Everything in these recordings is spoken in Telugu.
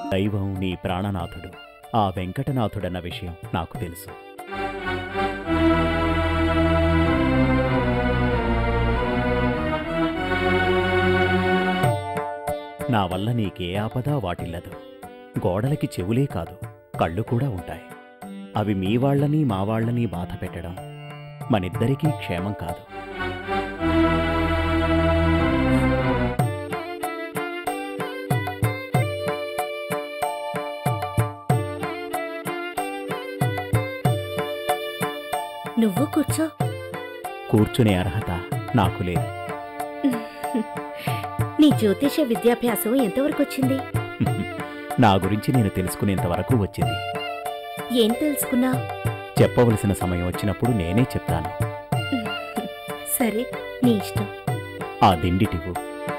దైవం నీ ప్రాణనాథుడు ఆ వెంకటనాథుడన్న విషయం నాకు తెలుసు నా వల్ల నీకే ఆపద వాటిల్లదు గోడలకి చెవులే కాదు కళ్ళు కూడా ఉంటాయి అవి మీ వాళ్ళని మా వాళ్ళని బాధ పెట్టడం మనిద్దరికీ క్షేమం కాదు నువ్వు కూర్చో కూర్చునే అర్హత నాకు లేదు నీ జ్యోతిష విద్యాభ్యాసం ఎంతవరకు వచ్చింది నా గురించి నేను తెలుసుకునేంత వరకు వచ్చింది ఏం తెలుసుకున్నా చెప్పవలసిన సమయం వచ్చినప్పుడు నేనే చెప్తాను సరే నీ ఇష్టం ఆ దిండిటివు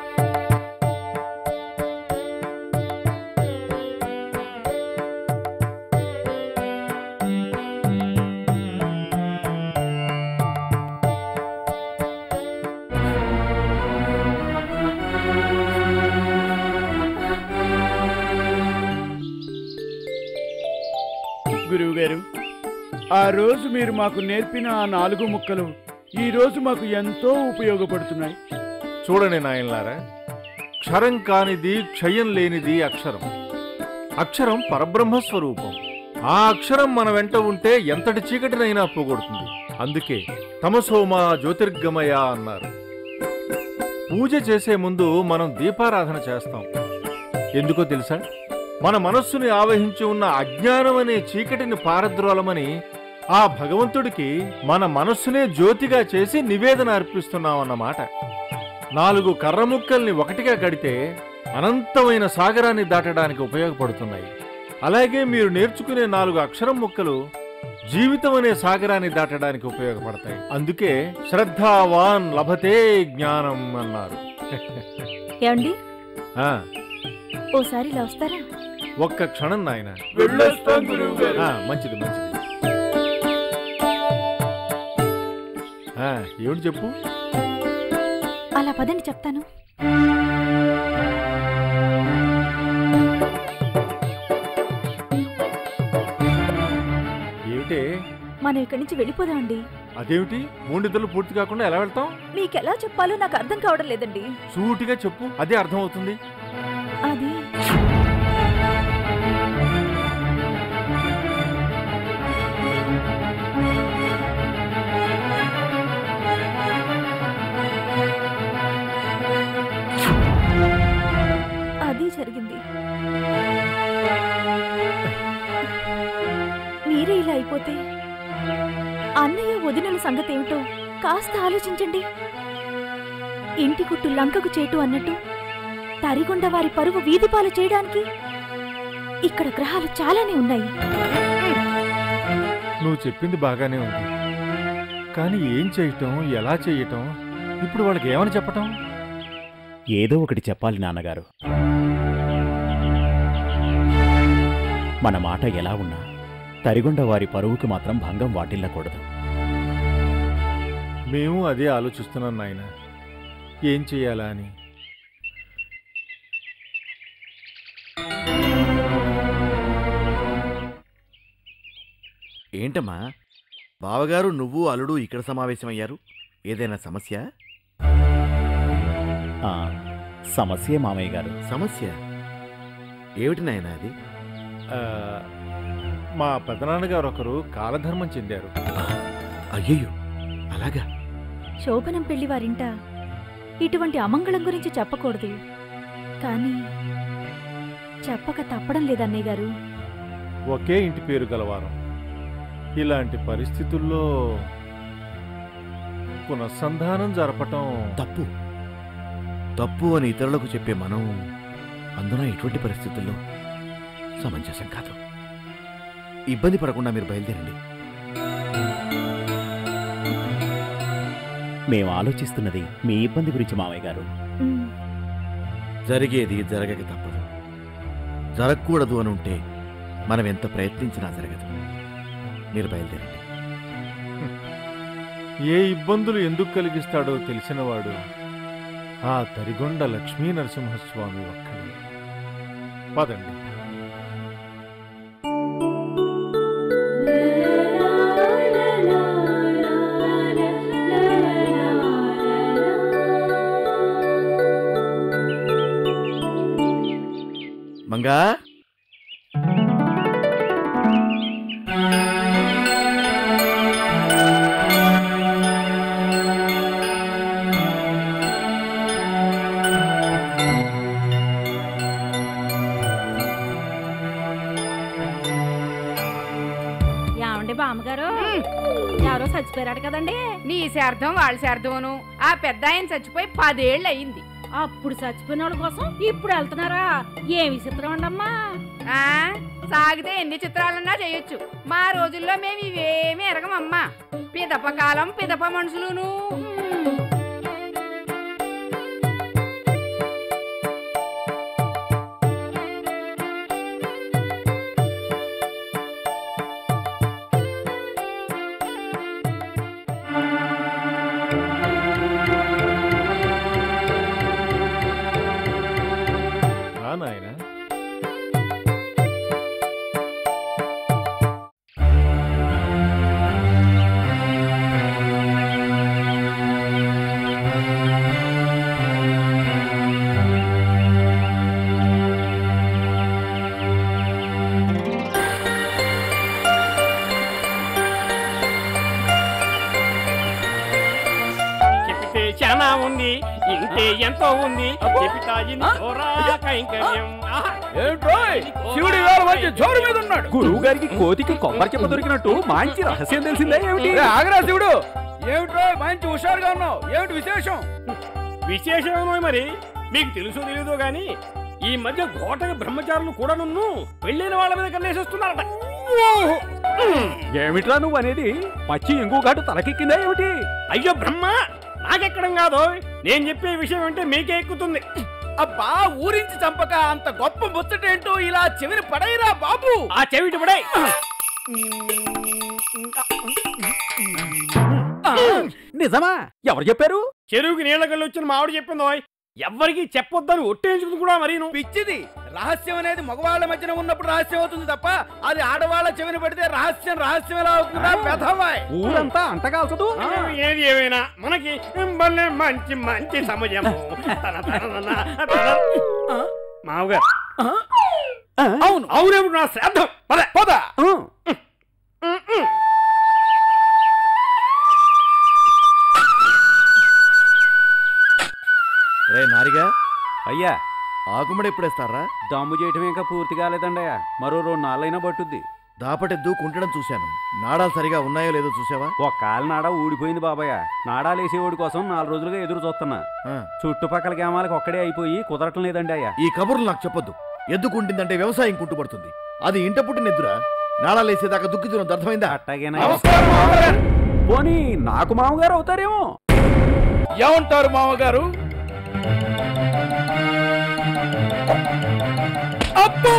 గురువుగారు ఆ రోజు మీరు మాకు నేర్పిన ఆ నాలుగు ముక్కలు ఈ రోజు మాకు ఎంతో ఉపయోగపడుతున్నాయి చూడండి నాయనలారా క్షరం కానిది క్షయం లేనిది అక్షరం అక్షరం పరబ్రహ్మ స్వరూపం ఆ అక్షరం మన వెంట ఉంటే ఎంతటి చీకటినైనా పోగొడుతుంది అందుకే తమసోమా జ్యోతిర్గమయ అన్నారు పూజ చేసే ముందు మనం దీపారాధన చేస్తాం ఎందుకో తెలుసా మన మనస్సుని ఆవహించి ఉన్న అజ్ఞానం అనే చీకటిని పారద్రోలమని ఆ భగవంతుడికి మన మనస్సునే జ్యోతిగా చేసి నివేదన అర్పిస్తున్నామన్నమాట నాలుగు కర్ర ముక్కల్ని ఒకటిగా కడితే అనంతమైన సాగరాన్ని దాటడానికి ఉపయోగపడుతున్నాయి అలాగే మీరు నేర్చుకునే నాలుగు అక్షరం ముక్కలు జీవితం అనే సాగరాన్ని దాటడానికి ఉపయోగపడతాయి అందుకే శ్రద్ధావాన్ లభతే జ్ఞానం అన్నారు ఏమండి ఆ, ఓసారి ఇలా వస్తారా ఒక్క క్షణం నాయన వెళ్ళొస్తాం గురువుగారు ఆ, మంచిది మంచిది ఆ, ఏమిటి చెప్పు అలా పదండి చెప్తాను ఏమిటే మనం ఇక్కడి నుంచి వెళ్ళిపోదామండి అదేమిటి మూడిద్దరు పూర్తి కాకుండా ఎలా వెళ్తాం మీకెలా చెప్పాలో నాకు అర్థం కావడం లేదండి సూటిగా చెప్పు అదే అర్థం అవుతుంది అది అది జరిగింది మీరే ఇలా అయిపోతే అన్నయ్య వదినల సంగతి ఏమిటో కాస్త ఆలోచించండి ఇంటి కుట్టు లంకకు చేటు అన్నట్టు తరిగొండ వారి పరువు వీధిపాలు చేయడానికి ఇక్కడ గ్రహాలు చాలానే ఉన్నాయి నువ్వు చెప్పింది బాగానే ఉంది కానీ ఏం చేయటం ఎలా చేయటం ఇప్పుడు వాళ్ళకి ఏమని చెప్పటం ఏదో ఒకటి చెప్పాలి నాన్నగారు మన మాట ఎలా ఉన్నా తరిగొండ వారి పరువుకి మాత్రం భంగం వాటిల్లకూడదు మేము అదే ఆలోచిస్తున్నాం నాయన ఏం చెయ్యాలా అని ఏంటమ్మా బావగారు నువ్వు అల్లుడు ఇక్కడ సమావేశమయ్యారు ఏదైనా సమస్య ఆ, సమస్యే మామయ్య గారు సమస్య ఏమిటి నాయనా అది ఆ, మా పెదనాన్నగారు ఒకరు కాలధర్మం చెందారు అయ్యయ్యో అలాగా శోభనం పెళ్లి వారింట ఇటువంటి అమంగళం గురించి చెప్పకూడదు కానీ చెప్పక తప్పడం లేదన్నయ్య గారు ఒకే ఇంటి పేరు గలవారం ఇలాంటి పరిస్థితుల్లో పునఃసంధానం జరపటం తప్పు తప్పు అని ఇతరులకు చెప్పే మనం అందున ఎటువంటి పరిస్థితుల్లో సమంజసం కాదు ఇబ్బంది పడకుండా మీరు బయలుదేరండి మేము ఆలోచిస్తున్నది మీ ఇబ్బంది గురించి మామయ్య గారు ఉమ్, జరిగేది జరగక తప్పదు జరగకూడదు అని ఉంటే మనం ఎంత ప్రయత్నించినా జరగదు మీరు బయలుదేరండి ఏ ఇబ్బందులు ఎందుకు కలిగిస్తాడో తెలిసినవాడు ఆ తరిగొండ లక్ష్మీ నరసింహస్వామి ఒక్కడే పదండి రంగా ఏమండి బామ్మగారు ఎవరో చచ్చిపోయారు కదండి నీ శార్థం వాళ్ళ శార్థమును ఆ పెద్ద ఆయన చచ్చిపోయి పదేళ్ళు అయింది అప్పుడు చచ్చిపోయిన వాళ్ళ కోసం ఇప్పుడు వెళ్తున్నారా ఏమి చిత్రం అండమ్మా ఆ సాగితే ఎన్ని చిత్రాలన్నా చేయొచ్చు మా రోజుల్లో మేము ఇవేమీ ఎరగమమ్మా పిదప కాలం పిదప మనుషులును ఆ నాయనా చెప్పితే చాలా ఉంది ఇంటే ఎంతో ఉంది చెపితా ఇన్ని చోరా కైంకర్యం ఆహా! ఏంట్రోయ్ శివుడి వేళ మంచి జోరు మీద ఉన్నాడు గురువు గారికి కోతికి కొబ్బరి చెప్ప దొరికినట్టు మంచి రహస్యం తెలిసిందే ఏమిటి రే, ఆగరా శివుడు ఏమిట్రో మంచి హుషారుగా ఉన్నావు ఏమిటి విశేషం విశేషమేమో మరి మీకు తెలుసో తెలీదో గాని ఈ మధ్య ఘోటక బ్రహ్మచారులు కూడా నన్ను పెళ్ళైన వాళ్ళ మీద కన్నేసేస్తున్నారట ఏమిట్రా నువ్వు అనేది పచ్చి ఇంకో ఘాటు తలకెక్కిందా ఏమిటి అయ్యో బ్రహ్మ నాకెక్కడం కాదు నేను చెప్పే విషయం అంటే మీకే ఎక్కుతుంది అబ్బా ఊరించి చంపక అంత గొప్ప ముచ్చటేంటో ఇలా చెవిని పడైరా బాబు ఆ చెవిటి పడే నిజమా ఎవరు చెప్పారు చెరువుకి నీళ్ళ కళ్ళు వచ్చిన మావిడ చెప్పిందో ఎవ్వరికి చెప్పొద్దని ఒట్టేంచుకుంది కూడా మరి నువ్వు పిచ్చిది రహస్యం అనేది మగవాళ్ళ మధ్యన ఉన్నప్పుడు రహస్యం అవుతుంది తప్ప అది ఆడవాళ్ళ చెవిని పడితే రహస్యం రహస్యం ఎలా అవుతుందా పెదవాయ్ ఊరంతా అంటగాల్చదు ఏది ఏమైనా మనకి భలే మంచి మంచి సమయము తన తన తన తన. మామగారు అవును అవునేమిటి నా శ్రాద్ధం పద పద రే నారిగా అయ్యా ఆకుమడి ఎప్పుడేస్తారా దమ్ము చేయటం ఇంకా పూర్తి కాలేదండయ్యా మరో రెండు నాళ్ళైనా పట్టుద్ది దాపటెద్దు కుంటడం చూశాను నాడాలు సరిగా ఉన్నాయో లేదో చూసావా ఒక కాలు నాడ ఊడిపోయింది బాబాయ్ నాడాలేసేవాడి కోసం నాలుగు రోజులుగా ఎదురు చూస్తున్నా ఆ, చుట్టుపక్కల గ్రామాలకు ఒక్కడే అయిపోయి కుదరటం లేదండి అయ్యా ఈ కబుర్లు నాకు చెప్పొద్దు ఎద్దు కుంటిందంటే వ్యవసాయం కుంటుపడుతుంది అది ఇంట పుట్టిన ఎద్దురా నాడాలేసేదాకా దుక్కి తిన అర్థమైందా అట్టాగేనా నమస్కారం మామగారు పోనీ నాకు మామగారు అవుతారేమో ఏమంటారు మామగారు అప్పు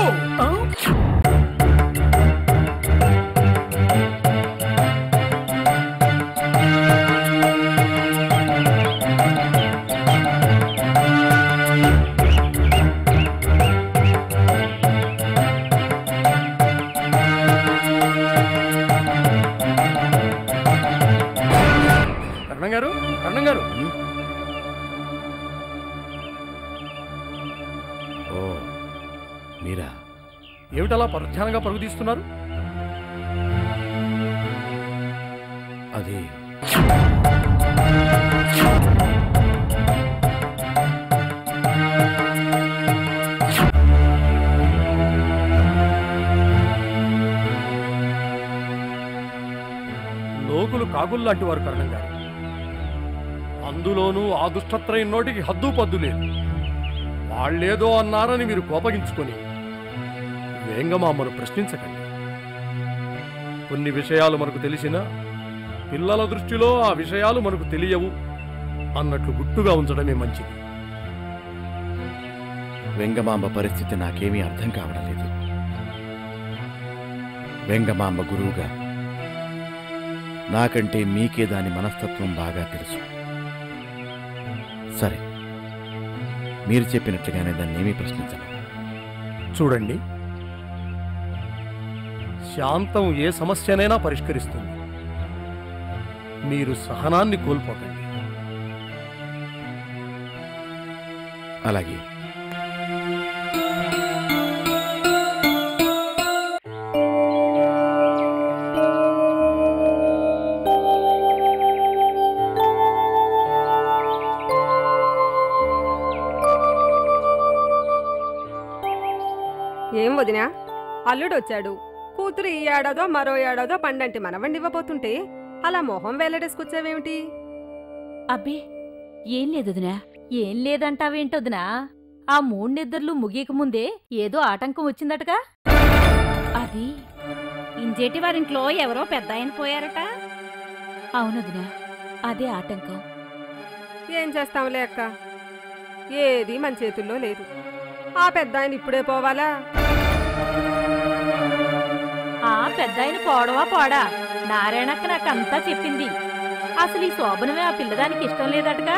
కర్ణం గారు కర్ణం గారు ఓ మీరా ఏమిటలా పరధ్యానంగా పరుగు తీస్తున్నారు అది లోకులు కాగుల్లాంటి వారు కరణం గారు అందులోనూ ఆ దుష్టత్రయం నోటికి హద్దు పద్దు లేదు వాళ్ళేదో అన్నారని మీరు కోపగించుకొని వేంగమామ్మను ప్రశ్నించకండి కొన్ని విషయాలు మనకు తెలిసినా పిల్లల దృష్టిలో ఆ విషయాలు మనకు తెలియవు అన్నట్లు గుట్టుగా ఉంచడమే మంచిది వెంగమాంబ పరిస్థితి నాకేమీ అర్థం కావడం లేదు వెంగమాంబ గురువుగా నాకంటే మీకే దాని మనస్తత్వం బాగా తెలుసు సరే మీరు చెప్పినట్లుగానే దాన్ని ఏమీ ప్రశ్నించను చూడండి శాంతం ఏ సమస్యనైనా పరిష్కరిస్తుంది మీరు సహనాన్ని కోల్పోకండి అలాగే ఏం వదినా అల్లుడొచ్చాడు కూతురు ఈ ఏడాదో మరో ఏడాదో పండంటి మనవండి ఇవ్వబోతుంటే అలా మొహం వెల్లడేసుకొచ్చావేమిటి అబ్బే ఏం లేదుదినా ఏం లేదంటావేంటొదినా ఆ మూడు నిద్రలు ముగియక ముందే ఏదో ఆటంకం వచ్చిందటగా అది ఇంజేటి వారింట్లో ఎవరో పెద్ద ఆయన పోయారట అవునదినా అదే ఆటంకం ఏం చేస్తాంలే అక్క ఏది మన చేతుల్లో లేదు ఆ పెద్ద ఆయన ఇప్పుడే పోవాలా ఆ పెద్ద ఆయన పోవడమా పోడా నారాయణక్క నాకంతా చెప్పింది అసలు ఈ శోభనమే ఆ పిల్లదానికి ఇష్టం లేదటగా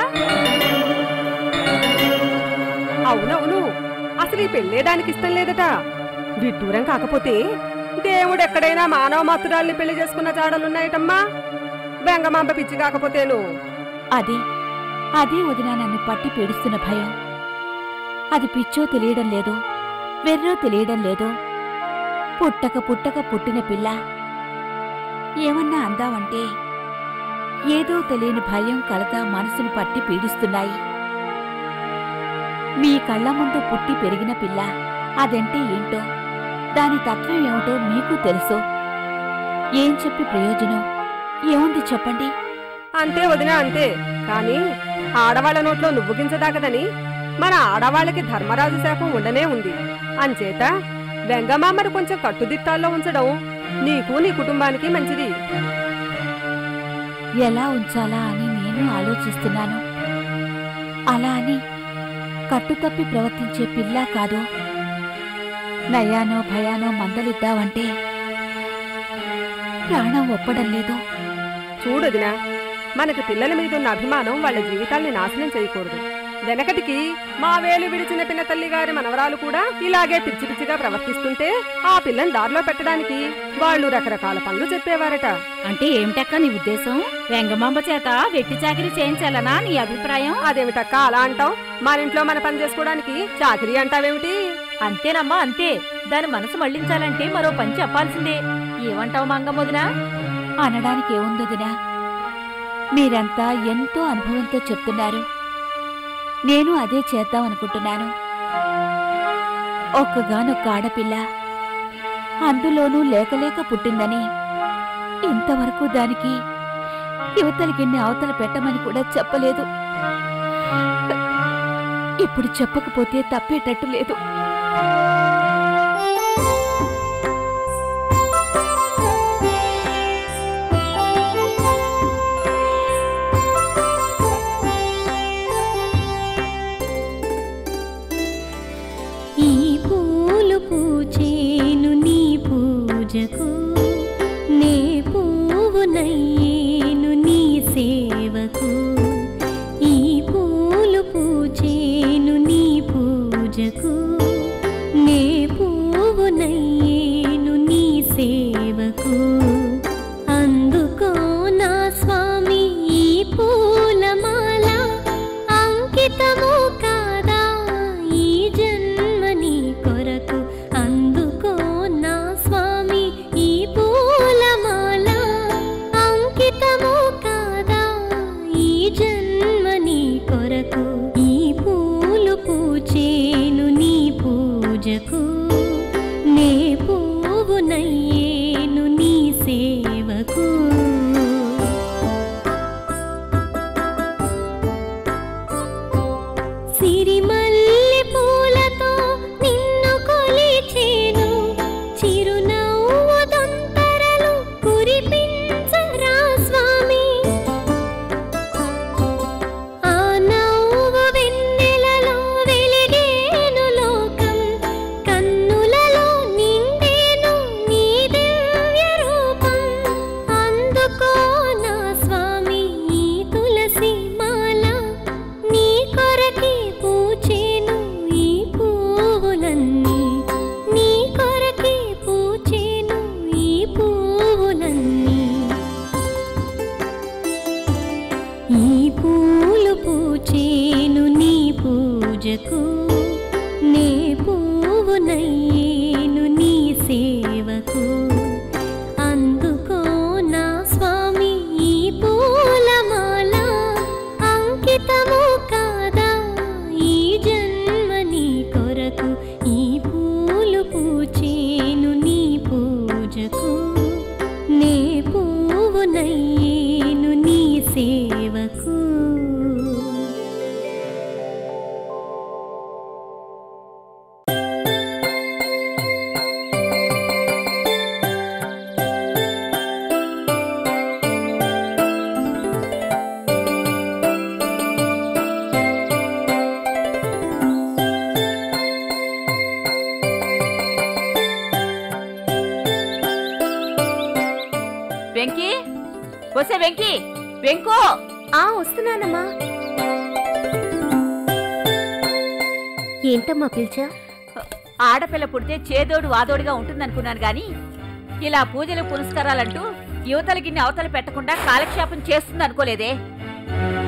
అవునవును అసలు ఈ పెళ్ళేదానికి ఇష్టం లేదట విడ్డూరం కాకపోతే దేవుడు ఎక్కడైనా మానవ మాతురాల్ని పెళ్లి చేసుకున్న జాడలున్నాయటమ్మా బెంగమాంబ పిచ్చి కాకపోతేను అది అదే వదిన నన్ను పట్టి పీడిస్తున్న భయం అది పిచ్చో తెలియడం లేదు వెర్రో తెలియడం లేదు పుట్టక పుట్టక పుట్టిన పిల్ల ఏమన్నా అందావంటే ఏదో తెలియని భయం కలత మనసును పట్టి పీడిస్తున్నాయి మీ కళ్ళ ముందు పుట్టి పెరిగిన పిల్ల అదంటే ఏంటో దాని తత్వం ఏమిటో మీకు తెలుసు ఏం చెప్పి ప్రయోజనం ఏముంది చెప్పండి అంతే వదినా అంతే కానీ ఆడవాళ్ళ నోట్లో నువ్వు గింజదాకదని మన ఆడవాళ్ళకి ధర్మరాజు శాపం ఉండనే ఉంది అంచేత వెంగమామను కొంచెం కట్టుదిట్టాల్లో ఉంచడం నీకు నీ కుటుంబానికి మంచిది ఎలా ఉంచాలా అని నేను ఆలోచిస్తున్నాను అలా అని కట్టుతప్పి ప్రవర్తించే పిల్ల కాదు నయానో భయానో మందలిద్దావంటే ప్రాణం ఒప్పడం లేదు చూడదినా మనకి పిల్లల మీద ఉన్న అభిమానం వాళ్ళ జీవితాల్ని నాశనం చేయకూడదు వెనకటికి మా వేలు విడిచిన పిన్న తల్లి గారి మనవరాలు కూడా ఇలాగే పిచ్చి పిచ్చిగా ప్రవర్తిస్తుంటే ఆ పిల్లని దారిలో పెట్టడానికి వాళ్ళు రకరకాల పనులు చెప్పేవారట అంటే ఏమిటక్క నీ ఉద్దేశం వెంగమాంబ చేత వెట్టి చాకిరీ చేయించాలనా నీ అభిప్రాయం అదేమిటక్క అలా అంటావు మన ఇంట్లో మన పని చేసుకోవడానికి చాకరీ అంటావేమిటి అంతేనమ్మా అంతే దాని మనసు మళ్లించాలంటే మరో పని చెప్పాల్సిందే ఏమంటావు మంగమ్మొదినా అనడానికి ఏముందదినా మీరంతా ఎంతో అనుభవంతో చెప్తున్నారు నేను అదే చేద్దామనుకుంటున్నాను ఒక్కగానొక్క ఆడపిల్ల అందులోనూ లేకలేక పుట్టిందని ఇంతవరకు దానికి యువతలకిన్ని అవతల పెట్టమని కూడా చెప్పలేదు ఇప్పుడు చెప్పకపోతే తప్పేటట్టు లేదు ఈ పూలు పూచేను నీ పూజకు నే పువ్వునయ్యేను నీ సేవకు ఈ పూలు పూచేను నీ పూజకు నే పువ్వునయ్యేను నీ సేవకు అందుకో నా స్వామి ఈ పూలమాల అంకితము కాదా ఈ జన్మ నీ కొరకు అందుకో నా స్వామి ఈ పూలమాల అంకితము కాదా ఈ జన్మ నీ కొరకు ఈ పూలు పూచేను నీ పూజకు నే పువ్వునయ్యేను నీ సేవకు సిరిమల్లె పూలతో నిన్ను కొలిచేను చిరునవ్వు దొంతరలు కురిపించరా స్వామి ఆ నవ్వు వెన్నెలలో వెలిగేను లోకం కన్నులలో నిండేను నీ దివ్య రూపం అందుకో నా స్వామి ఈ తులసి మాల నీ కొరకే పూచేను ఈ పువ్వులన్నీ నీ కొరకే పూచేను ఈ పువ్వులన్నీ ఈ పూలు పూచేను నీ పూజకు నే పువ్వునయ్యేను నీ సేవకు అందుకో నా స్వామి ఈ పూలమాల అంకితము కాదా ఈ జన్మ నీ కొరకు ఈ పూలు పూచేను వెంకీ వసే వెంకీ వెంకు ఆ వస్తున్నానమ్మా ఏంటమ్మా పిలిచా ఆడపిల్ల పుడితే చేదోడు వాదోడుగా ఉంటుందనుకున్నాను గాని ఇలా పూజలు పురస్కారాలంటూ యువతల గిన్నె అవతల పెట్టకుండా కాలక్షేపం చేస్తుంది అనుకోలేదే